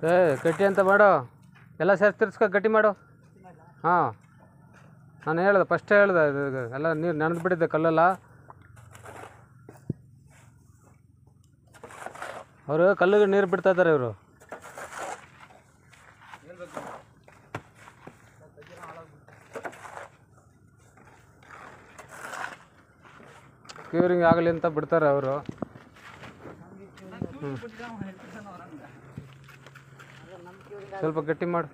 ಏ ಗಟ್ಟಿ ಅಂತ ಮಾಡು ಎಲ್ಲ ಸೇರಿ ತಿರ್ಸ್ಕೊ ಗಟ್ಟಿ ಮಾಡು ಹಾಂ ನಾನು ಹೇಳ್ದೆ ಫಸ್ಟೇ ಹೇಳ್ದೆ ಇದು ಇದು ಎಲ್ಲ ನೀರು ನೆನೆದು ಬಿಟ್ಟಿದ್ದೆ ಕಲ್ಲೆಲ್ಲ ಅವರು ಕಲ್ಲಿಗೆ ನೀರು ಬಿಡ್ತಾ ಇದ್ದಾರೆ ಇವರು ಕ್ಯೂರಿಂಗ್ ಆಗಲಿ ಅಂತ ಬಿಡ್ತಾರೆ ಅವರು ಸ್ವಲ್ಪ ಗಟ್ಟಿ ಮಾಡು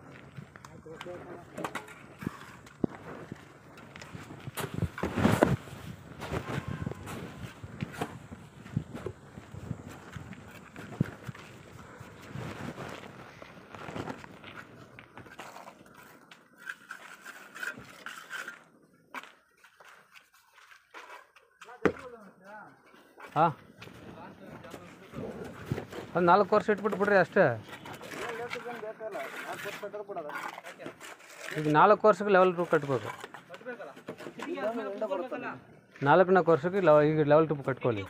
ಹಾಂ ಒಂದು ನಾಲ್ಕು ವರ್ಷ ಇಟ್ಬಿಟ್ಟು ಬಿಡ್ರಿ ಅಷ್ಟೇ ಈಗ ನಾಲ್ಕು ವರ್ಷಕ್ಕೆ ಲೆವೆಲ್ ಟು ಕಟ್ಬೇಕು ನಾಲ್ಕು ನಾಲ್ಕು ವರ್ಷಕ್ಕೆ ಲೆವ ಈಗ ಲೆವೆಲ್ ಟು ಕಟ್ಕೊಳ್ಳಿ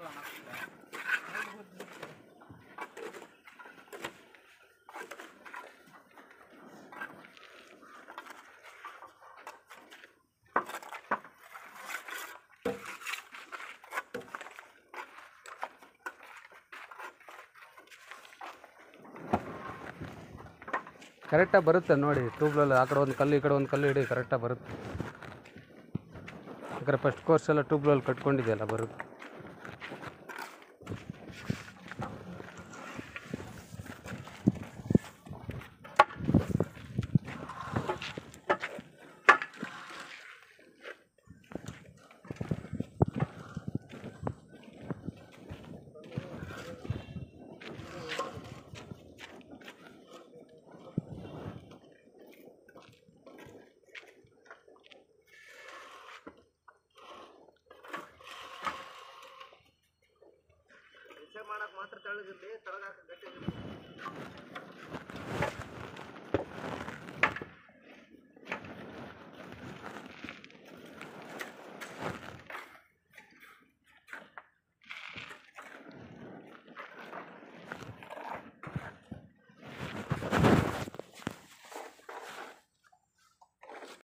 ಕರೆಕ್ಟಾಗಿ ಬರುತ್ತೆ ನೋಡಿ ಟ್ಯೂಬ್ಲಲ್ಲಿ ಆ ಕಡೆ ಒಂದು ಕಲ್ಲು ಈ ಕಡೆ ಒಂದು ಕಲ್ಲು ಇಡಿ ಕರೆಕ್ಟಾಗಿ ಬರುತ್ತೆ ಯಾಕಂದ್ರೆ ಫಸ್ಟ್ ಕೋರ್ಸ್ ಎಲ್ಲ ಟ್ಯೂಬ್ಲಲ್ಲಿ ಕಟ್ಕೊಂಡಿದೆಯಲ್ಲ ಬರುತ್ತೆ ಮಾಡಕ್ ಮಾತ್ರ ತೆಳ್ಳಗಿರ್ಲಿ ತಳಗಾಕ ಗಟ್ಟಿ